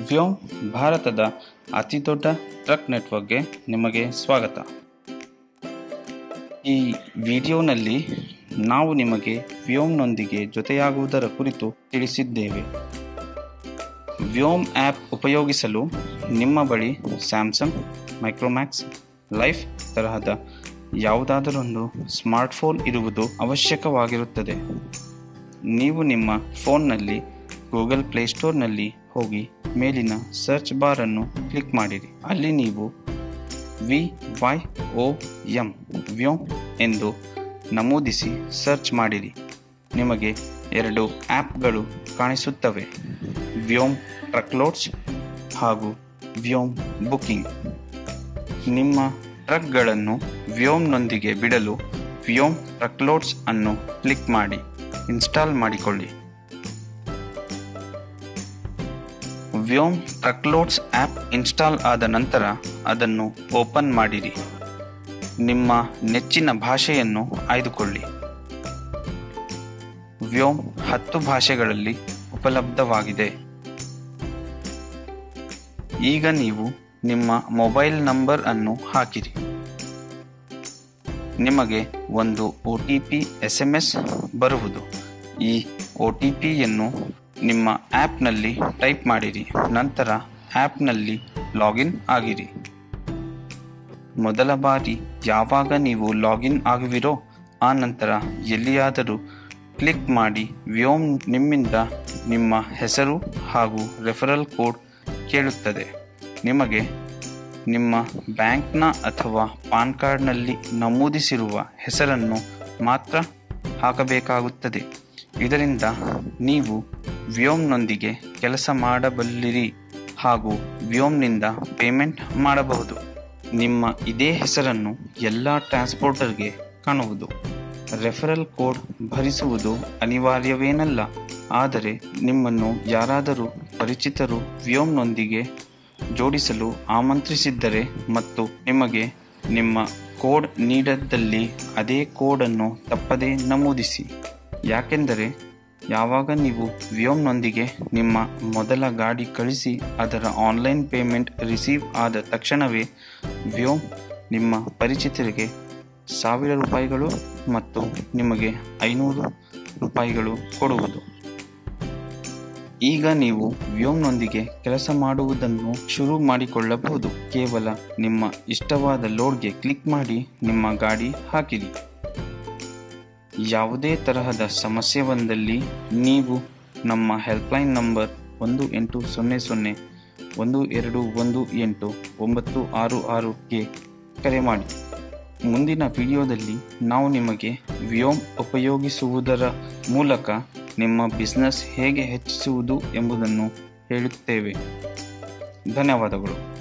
ವ್ಯೋಮ್ ಭಾರತದ ಅತಿದೊಡ್ಡ ಟ್ರಕ್ ನೆಟ್ವರ್ಕ್ಗೆ ನಿಮಗೆ ಸ್ವಾಗತ ಈ ವಿಡಿಯೋನಲ್ಲಿ ನಾವು ನಿಮಗೆ ವ್ಯೋಮ್ನೊಂದಿಗೆ ಜೊತೆಯಾಗುವುದರ ಕುರಿತು ತಿಳಿಸಿದ್ದೇವೆ ವ್ಯೋಮ್ ಆ್ಯಪ್ ಉಪಯೋಗಿಸಲು ನಿಮ್ಮ ಬಳಿ ಸ್ಯಾಮ್ಸಂಗ್ ಮೈಕ್ರೋಮ್ಯಾಕ್ಸ್ ಲೈಫ್ ತರಹದ ಯಾವುದಾದರೊಂದು ಸ್ಮಾರ್ಟ್ಫೋನ್ ಇರುವುದು ಅವಶ್ಯಕವಾಗಿರುತ್ತದೆ ನೀವು ನಿಮ್ಮ ಫೋನ್ನಲ್ಲಿ ಗೂಗಲ್ ಪ್ಲೇಸ್ಟೋರ್ನಲ್ಲಿ ಹೋಗಿ ಮೇಲಿನ ಸರ್ಚ್ ಬಾರನ್ನು ಕ್ಲಿಕ್ ಮಾಡಿರಿ ಅಲ್ಲಿ ನೀವು V Y O M Vyom ಎಂದು ನಮೂದಿಸಿ ಸರ್ಚ್ ಮಾಡಿರಿ ನಿಮಗೆ ಎರಡು ಆ್ಯಪ್ಗಳು ಕಾಣಿಸುತ್ತವೆ ವ್ಯೋಮ್ ಟ್ರಕ್ಲೋಡ್ಸ್ ಹಾಗೂ ವ್ಯೋಮ್ ಬುಕಿಂಗ್ ನಿಮ್ಮ ಟ್ರಕ್ಗಳನ್ನು ವ್ಯೋಮ್ನೊಂದಿಗೆ ಬಿಡಲು ವ್ಯೋಮ್ ಟ್ರಕ್ಲೋಡ್ಸ್ ಅನ್ನು ಕ್ಲಿಕ್ ಮಾಡಿ ಇನ್ಸ್ಟಾಲ್ ಮಾಡಿಕೊಳ್ಳಿ ವ್ಯೋಮ್ ಟ್ರಕ್ಲೋಡ್ಸ್ ಆ್ಯಪ್ ಇನ್ಸ್ಟಾಲ್ ಆದ ನಂತರ ಅದನ್ನು ಓಪನ್ ಮಾಡಿರಿ ನಿಮ್ಮ ನೆಚ್ಚಿನ ಭಾಷೆಯನ್ನು ಆಯ್ದುಕೊಳ್ಳಿ ವ್ಯೋಮ್ ಹತ್ತು ಭಾಷೆಗಳಲ್ಲಿ ಉಪಲಬ್ಧವಾಗಿದೆ ಈಗ ನೀವು ನಿಮ್ಮ ಮೊಬೈಲ್ ನಂಬರ್ ಅನ್ನು ಹಾಕಿರಿ ನಿಮಗೆ ಒಂದು O T P S M S ಬರುವುದು ಈ ಒ ಟಿ ಪಿಯನ್ನು ನಿಮ್ಮ ಆ್ಯಪ್ನಲ್ಲಿ ಟೈಪ್ ಮಾಡಿರಿ ನಂತರ ಆ್ಯಪ್ನಲ್ಲಿ ಲಾಗಿನ್ ಆಗಿರಿ ಮೊದಲ ಬಾರಿ ಯಾವಾಗ ನೀವು ಲಾಗಿನ್ ಆಗುವಿರೋ ಆ ನಂತರ ಎಲ್ಲಿಯಾದರೂ ಕ್ಲಿಕ್ ಮಾಡಿ ವ್ಯೋಮ್ ನಿಮ್ಮಿಂದ ನಿಮ್ಮ ಹೆಸರು ಹಾಗೂ ರೆಫರಲ್ ಕೋಡ್ ಕೇಳುತ್ತದೆ ನಿಮಗೆ ನಿಮ್ಮ ಬ್ಯಾಂಕ್ನ ಅಥವಾ ಪಾನ್ ಕಾರ್ಡ್ನಲ್ಲಿ ನಮೂದಿಸಿರುವ ಹೆಸರನ್ನು ಮಾತ್ರ ಹಾಕಬೇಕಾಗುತ್ತದೆ ಇದರಿಂದ ನೀವು ವ್ಯೋಮ್ನೊಂದಿಗೆ ಕೆಲಸ ಮಾಡಬಲ್ಲಿರಿ ಹಾಗೂ ವ್ಯೋಮ್ನಿಂದ ಪೇಮೆಂಟ್ ಮಾಡಬಹುದು ನಿಮ್ಮ ಇದೇ ಹೆಸರನ್ನು ಎಲ್ಲ ಟ್ರಾನ್ಸ್ಪೋರ್ಟರ್ಗೆ ಕಾಣುವುದು ರೆಫರಲ್ ಕೋಡ್ ಭರಿಸುವುದು ಅನಿವಾರ್ಯವೇನಲ್ಲ ಆದರೆ ನಿಮ್ಮನ್ನು ಯಾರಾದರೂ ಪರಿಚಿತರು ವ್ಯೋಮ್ನೊಂದಿಗೆ ಜೋಡಿಸಲು ಆಮಂತ್ರಿಸಿದ್ದರೆ ಮತ್ತು ನಿಮಗೆ ನಿಮ್ಮ ಕೋಡ್ ನೀಡದ್ದಲ್ಲಿ ಅದೇ ಕೋಡನ್ನು ತಪ್ಪದೇ ನಮೂದಿಸಿ ಯಾಕೆಂದರೆ ಯಾವಾಗ ನೀವು ವ್ಯೋಮ್ನೊಂದಿಗೆ ನಿಮ್ಮ ಮೊದಲ ಗಾಡಿ ಕಳಿಸಿ ಅದರ ಆನ್ಲೈನ್ ಪೇಮೆಂಟ್ ರಿಸೀವ್ ಆದ ತಕ್ಷಣವೇ ವ್ಯೋಮ್ ನಿಮ್ಮ ಪರಿಚಿತರಿಗೆ ಸಾವಿರ ರೂಪಾಯಿಗಳು ಮತ್ತು ನಿಮಗೆ ಐನೂರು ರೂಪಾಯಿಗಳು ಕೊಡುವುದು ಈಗ ನೀವು ವ್ಯೋಮ್ನೊಂದಿಗೆ ಕೆಲಸ ಮಾಡುವುದನ್ನು ಶುರು ಮಾಡಿಕೊಳ್ಳಬಹುದು ಕೇವಲ ನಿಮ್ಮ ಇಷ್ಟವಾದ ಲೋಡ್ಗೆ ಕ್ಲಿಕ್ ಮಾಡಿ ನಿಮ್ಮ ಗಾಡಿ ಹಾಕಿರಿ ಯಾವುದೇ ತರಹದ ಸಮಸ್ಯೆ ಬಂದಲ್ಲಿ ನೀವು ನಮ್ಮ ಹೆಲ್ಪ್ಲೈನ್ ನಂಬರ್ ಒಂದು ಎಂಟು ಸೊನ್ನೆ ಸೊನ್ನೆ ಒಂದು ಎರಡು ಒಂದು ಎಂಟು ಒಂಬತ್ತು ಆರು ಆರುಗೆ ಕರೆ ಮಾಡಿ ಮುಂದಿನ ವಿಡಿಯೋದಲ್ಲಿ ನಾವು ನಿಮಗೆ ವ್ಯೋಮ್ ಉಪಯೋಗಿಸುವುದರ ಮೂಲಕ ನಿಮ್ಮ ಬಿಸ್ನೆಸ್ ಹೇಗೆ ಹೆಚ್ಚಿಸುವುದು ಎಂಬುದನ್ನು ಹೇಳುತ್ತೇವೆ ಧನ್ಯವಾದಗಳು